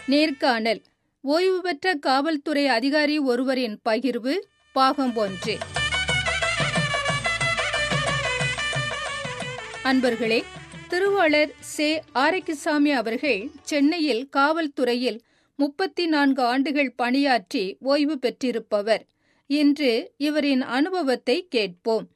நேர்காணல் ஓய்வு பெற்ற காவல்துறை அதிகாரி ஒருவரின் பகிர்வு பாகம் ஒன்று அன்பர்களே திருவாளர் சே ஆரோக்கியசாமி அவர்கள் சென்னையில் காவல்துறையில் முப்பத்தி நான்கு ஆண்டுகள் பணியாற்றி ஓய்வு பெற்றிருப்பவர் இன்று இவரின் அனுபவத்தை கேட்போம்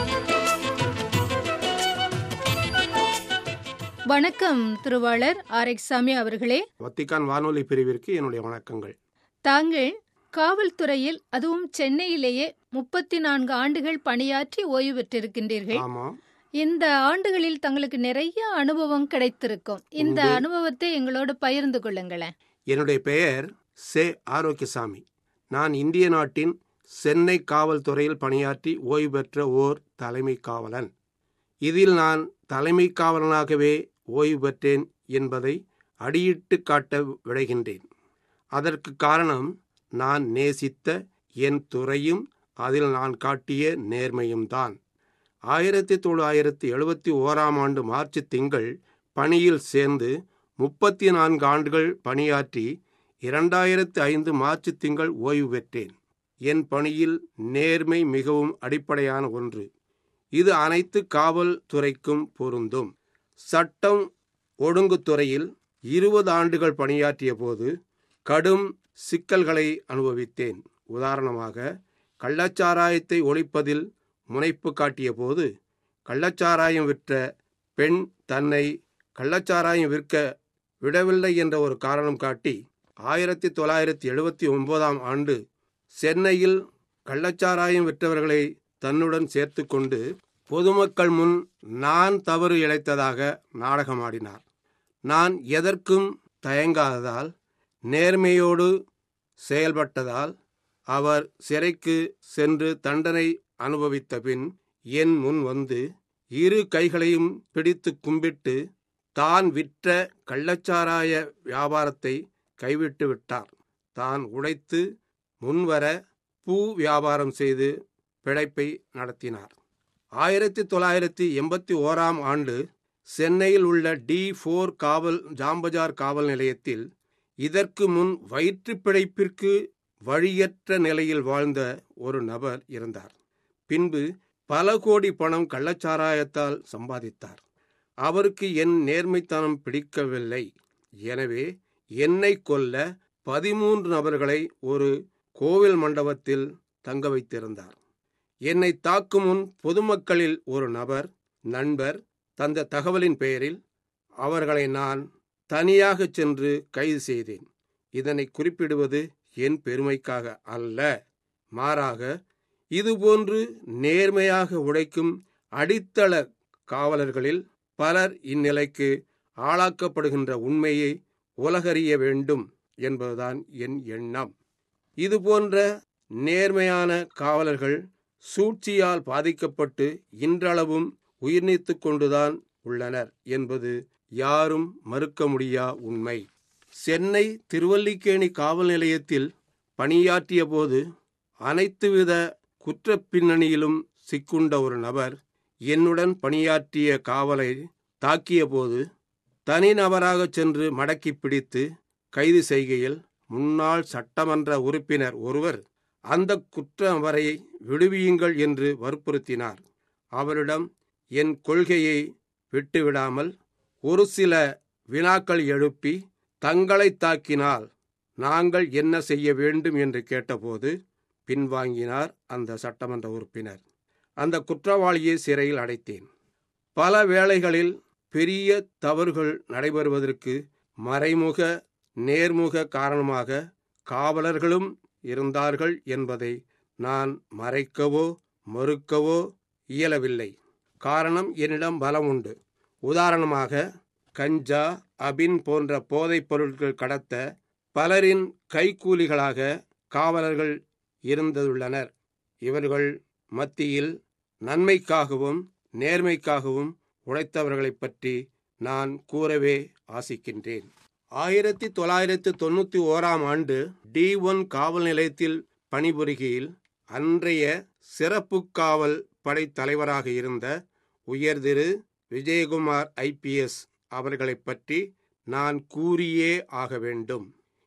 வணக்கம் திருவாளர் ஆரோக்கியசாமி அவர்களே வத்திக்கான் வானொலி பிரிவிற்கு என்னுடைய வணக்கங்கள் தாங்கள் காவல்துறையில் அதுவும் சென்னையிலேயே முப்பத்தி நான்கு ஆண்டுகள் பணியாற்றி ஓய்வு பெற்றிருக்கின்றீர்கள் ஆமாம் இந்த ஆண்டுகளில் தங்களுக்கு நிறைய அனுபவம் கிடைத்திருக்கும் இந்த உண்டு. அனுபவத்தை எங்களோடு பகிர்ந்து கொள்ளுங்களேன் என்னுடைய பெயர் சே ஆரோக்கியசாமி நான் இந்திய நாட்டின் சென்னை காவல்துறையில் பணியாற்றி ஓய்வு பெற்ற ஓர் தலைமை காவலன் இதில் நான் தலைமை காவலனாகவே ஓய்வு பெற்றேன் என்பதை அடியிட்டு காட்ட விளைகின்றேன் அதற்கு காரணம் நான் நேசித்த என் துறையும் அதில் நான் காட்டிய நேர்மையும் தான் ஆயிரத்தி தொள்ளாயிரத்தி எழுபத்தி ஓராம் ஆண்டு மார்ச் திங்கள் பணியில் சேர்ந்து முப்பத்தி நான்கு ஆண்டுகள் பணியாற்றி இரண்டாயிரத்து ஐந்து மார்ச் திங்கள் ஓய்வு பெற்றேன் என் பணியில் நேர்மை மிகவும் அடிப்படையான ஒன்று இது அனைத்து காவல்துறைக்கும் பொருந்தும் சட்டம் ஒழுங்குத்துறையில் இருபது ஆண்டுகள் பணியாற்றிய போது கடும் சிக்கல்களை அனுபவித்தேன் உதாரணமாக கள்ளச்சாராயத்தை ஒழிப்பதில் முனைப்பு காட்டிய போது கள்ளச்சாராயம் விற்ற பெண் தன்னை கள்ளச்சாராயம் விற்க விடவில்லை என்ற ஒரு காரணம் காட்டி ஆயிரத்தி தொள்ளாயிரத்தி எழுபத்தி ஒன்பதாம் ஆண்டு சென்னையில் கள்ளச்சாராயம் விற்றவர்களை தன்னுடன் சேர்த்து கொண்டு பொதுமக்கள் முன் நான் தவறு இழைத்ததாக நாடகமாடினார் நான் எதற்கும் தயங்காததால் நேர்மையோடு செயல்பட்டதால் அவர் சிறைக்கு சென்று தண்டனை அனுபவித்த பின் என் முன் வந்து இரு கைகளையும் பிடித்து கும்பிட்டு தான் விற்ற கள்ளச்சாராய வியாபாரத்தை கைவிட்டு விட்டார் தான் உழைத்து முன்வர பூ வியாபாரம் செய்து பிழைப்பை நடத்தினார் ஆயிரத்தி தொள்ளாயிரத்தி எண்பத்தி ஓராம் ஆண்டு சென்னையில் உள்ள டி ஃபோர் காவல் ஜாம்பஜார் காவல் நிலையத்தில் இதற்கு முன் வயிற்றுப் பிழைப்பிற்கு வழியற்ற நிலையில் வாழ்ந்த ஒரு நபர் இருந்தார் பின்பு பல கோடி பணம் கள்ளச்சாராயத்தால் சம்பாதித்தார் அவருக்கு என் நேர்மைத்தனம் பிடிக்கவில்லை எனவே என்னை கொல்ல பதிமூன்று நபர்களை ஒரு கோவில் மண்டபத்தில் தங்க வைத்திருந்தார் என்னை தாக்கும் முன் பொதுமக்களில் ஒரு நபர் நண்பர் தந்த தகவலின் பெயரில் அவர்களை நான் தனியாக சென்று கைது செய்தேன் இதனை குறிப்பிடுவது என் பெருமைக்காக அல்ல மாறாக இதுபோன்று நேர்மையாக உழைக்கும் அடித்தள காவலர்களில் பலர் இந்நிலைக்கு ஆளாக்கப்படுகின்ற உண்மையை உலகறிய வேண்டும் என்பதுதான் என் எண்ணம் இதுபோன்ற நேர்மையான காவலர்கள் சூழ்ச்சியால் பாதிக்கப்பட்டு இன்றளவும் உயிர் நீத்துக் கொண்டுதான் உள்ளனர் என்பது யாரும் மறுக்க முடியா உண்மை சென்னை திருவல்லிக்கேணி காவல் நிலையத்தில் பணியாற்றிய போது அனைத்துவித குற்றப் பின்னணியிலும் சிக்குண்ட ஒரு நபர் என்னுடன் பணியாற்றிய காவலை தாக்கிய போது தனிநபராக சென்று மடக்கி பிடித்து கைது செய்கையில் முன்னாள் சட்டமன்ற உறுப்பினர் ஒருவர் அந்த குற்ற நபரை விடுவியுங்கள் என்று வற்புறுத்தினார் அவரிடம் என் கொள்கையை விட்டுவிடாமல் ஒரு சில வினாக்கள் எழுப்பி தங்களை தாக்கினால் நாங்கள் என்ன செய்ய வேண்டும் என்று கேட்டபோது பின்வாங்கினார் அந்த சட்டமன்ற உறுப்பினர் அந்த குற்றவாளியை சிறையில் அடைத்தேன் பல வேளைகளில் பெரிய தவறுகள் நடைபெறுவதற்கு மறைமுக நேர்முக காரணமாக காவலர்களும் இருந்தார்கள் என்பதை நான் மறைக்கவோ மறுக்கவோ இயலவில்லை காரணம் என்னிடம் பலம் உண்டு உதாரணமாக கஞ்சா அபின் போன்ற போதைப் பொருட்கள் கடத்த பலரின் கைக்கூலிகளாக காவலர்கள் இருந்துள்ளனர் இவர்கள் மத்தியில் நன்மைக்காகவும் நேர்மைக்காகவும் உழைத்தவர்களைப் பற்றி நான் கூறவே ஆசிக்கின்றேன் ஆயிரத்தி தொள்ளாயிரத்தி தொண்ணூற்றி ஓராம் ஆண்டு டி ஒன் காவல் நிலையத்தில் பணிபுரிகையில் அன்றைய சிறப்பு காவல் படை தலைவராக இருந்த உயர்திரு விஜயகுமார் ஐபிஎஸ் அவர்களைப் பற்றி நான் கூறியே ஆக வேண்டும்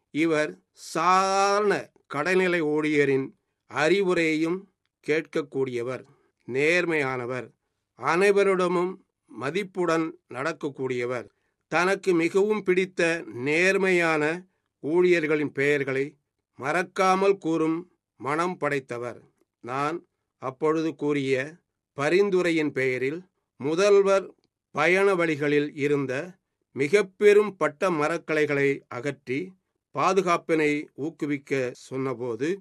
இவர் சாதாரண கடைநிலை ஊழியரின் அறிவுரையையும் கேட்கக்கூடியவர் நேர்மையானவர் அனைவரிடமும் மதிப்புடன் நடக்கக்கூடியவர் தனக்கு மிகவும் பிடித்த நேர்மையான ஊழியர்களின் பெயர்களை மறக்காமல் கூறும் மனம் படைத்தவர் நான் அப்பொழுது கூறிய பரிந்துரையின் பெயரில் முதல்வர் பயண வழிகளில் இருந்த மிக பெரும் பட்ட மரக்கலைகளை அகற்றி பாதுகாப்பினை ஊக்குவிக்க சொன்னபோது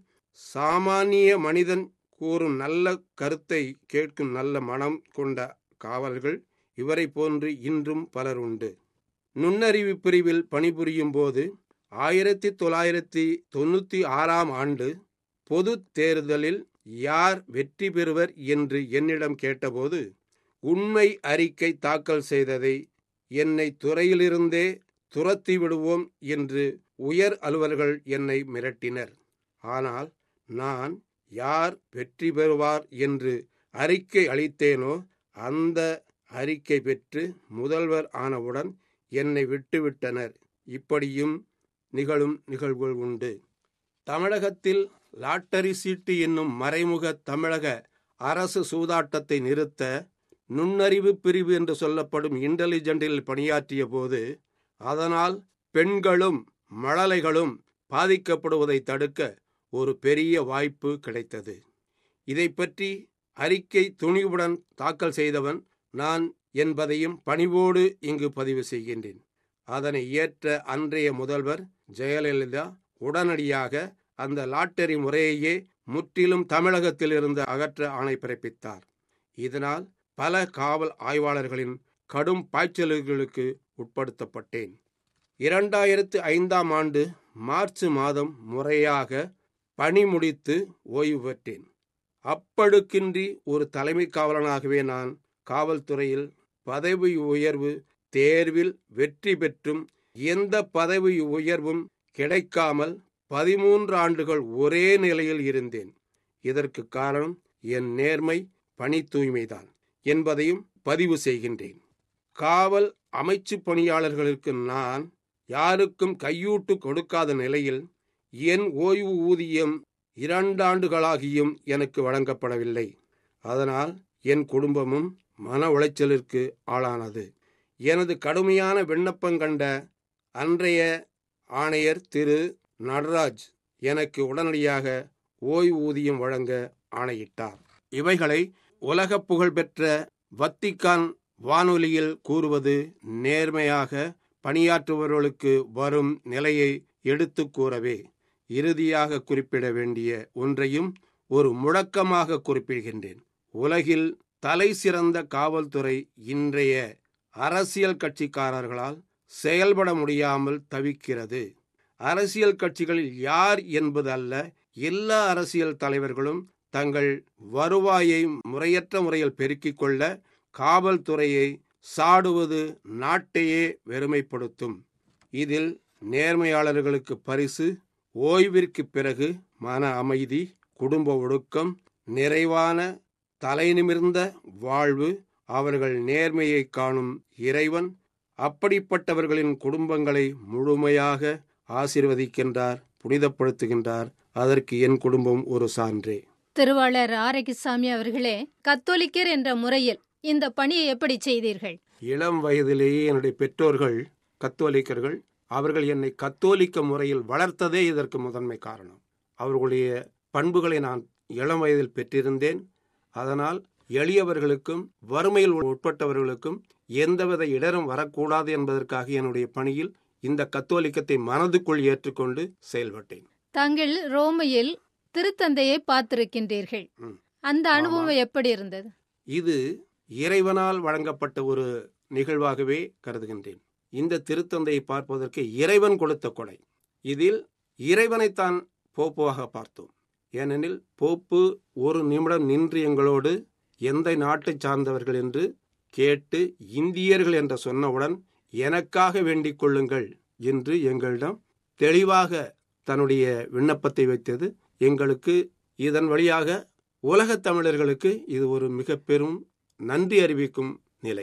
சாமானிய மனிதன் கூறும் நல்ல கருத்தை கேட்கும் நல்ல மனம் கொண்ட காவலர்கள் இவரை போன்று இன்றும் பலர் உண்டு நுண்ணறிவு பிரிவில் பணிபுரியும் போது ஆயிரத்தி தொள்ளாயிரத்தி தொண்ணூற்றி ஆறாம் ஆண்டு பொது தேர்தலில் யார் வெற்றி பெறுவர் என்று என்னிடம் கேட்டபோது உண்மை அறிக்கை தாக்கல் செய்ததை என்னை துறையிலிருந்தே துரத்தி விடுவோம் என்று உயர் அலுவலர்கள் என்னை மிரட்டினர் ஆனால் நான் யார் வெற்றி பெறுவார் என்று அறிக்கை அளித்தேனோ அந்த அறிக்கை பெற்று முதல்வர் ஆனவுடன் என்னை விட்டுவிட்டனர் இப்படியும் நிகழும் நிகழ்வுகள் உண்டு தமிழகத்தில் லாட்டரி சீட்டு என்னும் மறைமுக தமிழக அரசு சூதாட்டத்தை நிறுத்த நுண்ணறிவு பிரிவு என்று சொல்லப்படும் இன்டெலிஜென்டில் பணியாற்றிய போது அதனால் பெண்களும் மழலைகளும் பாதிக்கப்படுவதை தடுக்க ஒரு பெரிய வாய்ப்பு கிடைத்தது இதை பற்றி அறிக்கை துணிவுடன் தாக்கல் செய்தவன் நான் என்பதையும் பணிவோடு இங்கு பதிவு செய்கின்றேன் அதனை ஏற்ற அன்றைய முதல்வர் ஜெயலலிதா உடனடியாக அந்த லாட்டரி முறையையே முற்றிலும் தமிழகத்தில் இருந்து அகற்ற ஆணை பிறப்பித்தார் இதனால் பல காவல் ஆய்வாளர்களின் கடும் பாய்ச்சல்களுக்கு உட்படுத்தப்பட்டேன் இரண்டாயிரத்து ஐந்தாம் ஆண்டு மார்ச் மாதம் முறையாக பணி முடித்து ஓய்வு பெற்றேன் அப்பழுக்கின்றி ஒரு தலைமை காவலனாகவே நான் காவல்துறையில் பதவி உயர்வு தேர்வில் வெற்றி பெற்றும் எந்த பதவி உயர்வும் கிடைக்காமல் பதிமூன்று ஆண்டுகள் ஒரே நிலையில் இருந்தேன் இதற்கு காரணம் என் நேர்மை பணி தூய்மைதான் என்பதையும் பதிவு செய்கின்றேன் காவல் அமைச்சு பணியாளர்களுக்கு நான் யாருக்கும் கையூட்டு கொடுக்காத நிலையில் என் ஓய்வு ஊதியம் இரண்டாண்டுகளாகியும் எனக்கு வழங்கப்படவில்லை அதனால் என் குடும்பமும் மன உளைச்சலிற்கு ஆளானது எனது கடுமையான விண்ணப்பம் கண்ட அன்றைய ஆணையர் திரு நடராஜ் எனக்கு உடனடியாக ஓய்வூதியம் வழங்க ஆணையிட்டார் இவைகளை உலக புகழ்பெற்ற வத்திக்கான் வானொலியில் கூறுவது நேர்மையாக பணியாற்றுபவர்களுக்கு வரும் நிலையை எடுத்து கூறவே இறுதியாக குறிப்பிட வேண்டிய ஒன்றையும் ஒரு முழக்கமாக குறிப்பிடுகின்றேன் உலகில் தலை சிறந்த காவல்துறை இன்றைய அரசியல் கட்சிக்காரர்களால் செயல்பட முடியாமல் தவிக்கிறது அரசியல் கட்சிகளில் யார் என்பது அல்ல எல்லா அரசியல் தலைவர்களும் தங்கள் வருவாயை முறையற்ற முறையில் பெருக்கிக் கொள்ள காவல்துறையை சாடுவது நாட்டையே வெறுமைப்படுத்தும் இதில் நேர்மையாளர்களுக்கு பரிசு ஓய்விற்கு பிறகு மன அமைதி குடும்ப ஒடுக்கம் நிறைவான தலைநிமிர்ந்த வாழ்வு அவர்கள் நேர்மையை காணும் இறைவன் அப்படிப்பட்டவர்களின் குடும்பங்களை முழுமையாக ஆசீர்வதிக்கின்றார் புனிதப்படுத்துகின்றார் அதற்கு என் குடும்பம் ஒரு சான்றே திருவாளர் ஆரோக்கியசாமி அவர்களே கத்தோலிக்கர் என்ற முறையில் இந்த பணியை எப்படி செய்தீர்கள் இளம் வயதிலேயே என்னுடைய பெற்றோர்கள் கத்தோலிக்கர்கள் அவர்கள் என்னை கத்தோலிக்க முறையில் வளர்த்ததே இதற்கு முதன்மை காரணம் அவர்களுடைய பண்புகளை நான் இளம் வயதில் பெற்றிருந்தேன் அதனால் எளியவர்களுக்கும் வறுமையில் உட்பட்டவர்களுக்கும் எந்தவித இடரும் வரக்கூடாது என்பதற்காக என்னுடைய பணியில் இந்த கத்தோலிக்கத்தை மனதுக்குள் ஏற்றுக்கொண்டு செயல்பட்டேன் தாங்கள் ரோமையில் திருத்தந்தையை பார்த்திருக்கின்றீர்கள் ம். அந்த அனுபவம் எப்படி இருந்தது இது இறைவனால் வழங்கப்பட்ட ஒரு நிகழ்வாகவே கருதுகின்றேன் இந்த திருத்தந்தையை பார்ப்பதற்கு இறைவன் கொடுத்த கொடை இதில் இறைவனைத்தான் போப்புவாக பார்த்தோம் ஏனெனில் போப்பு ஒரு நிமிடம் நின்று எங்களோடு எந்த நாட்டை சார்ந்தவர்கள் என்று கேட்டு இந்தியர்கள் என்று சொன்னவுடன் எனக்காக வேண்டிக் கொள்ளுங்கள் என்று எங்களிடம் தெளிவாக தன்னுடைய விண்ணப்பத்தை வைத்தது எங்களுக்கு இதன் வழியாக உலகத் தமிழர்களுக்கு இது ஒரு மிக பெரும் நன்றி அறிவிக்கும் நிலை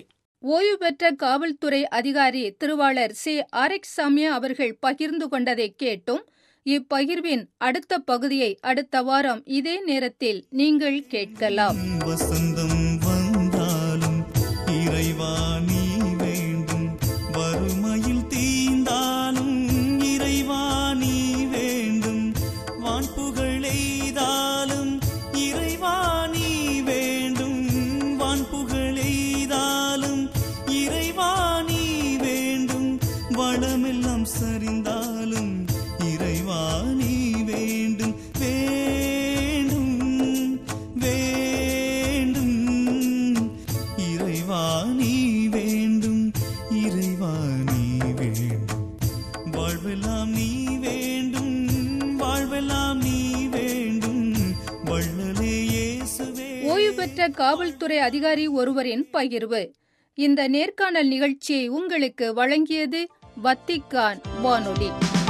ஓய்வு பெற்ற காவல்துறை அதிகாரி திருவாளர் சி ஆரிக்சாமி அவர்கள் பகிர்ந்து கொண்டதை கேட்டும் இப்பகிர்வின் அடுத்த பகுதியை அடுத்த வாரம் இதே நேரத்தில் நீங்கள் கேட்கலாம் வசந்தம் வந்தாலும் இறைவா நீ வேண்டும் வறுமையில் தீந்தாலும் இறைவா நீ வேண்டும் வான்புகழ் எய்தாலும் இறைவா நீ வேண்டும் வான்புகழ் எய்தாலும் இறைவா நீ வேண்டும் வளமெல்லாம் சரிந்தாலும் இறைவா நீ வேண்டும் வேண்டும் வேண்டும் இறைவா நீ வேண்டும் இறைவா நீ வேண்டும் வாழ்வெல்லாம் நீ வேண்டும் வாழ்வெல்லாம் நீ வேண்டும் வள்ளலே இயேசுவே ஓய்வு பெற்ற காவல்துறை அதிகாரி ஒருவரின் பகிர்வு இந்த நேர்காணல் நிகழ்ச்சியை உங்களுக்கு வழங்கியது வத்திக்கான் வானொலி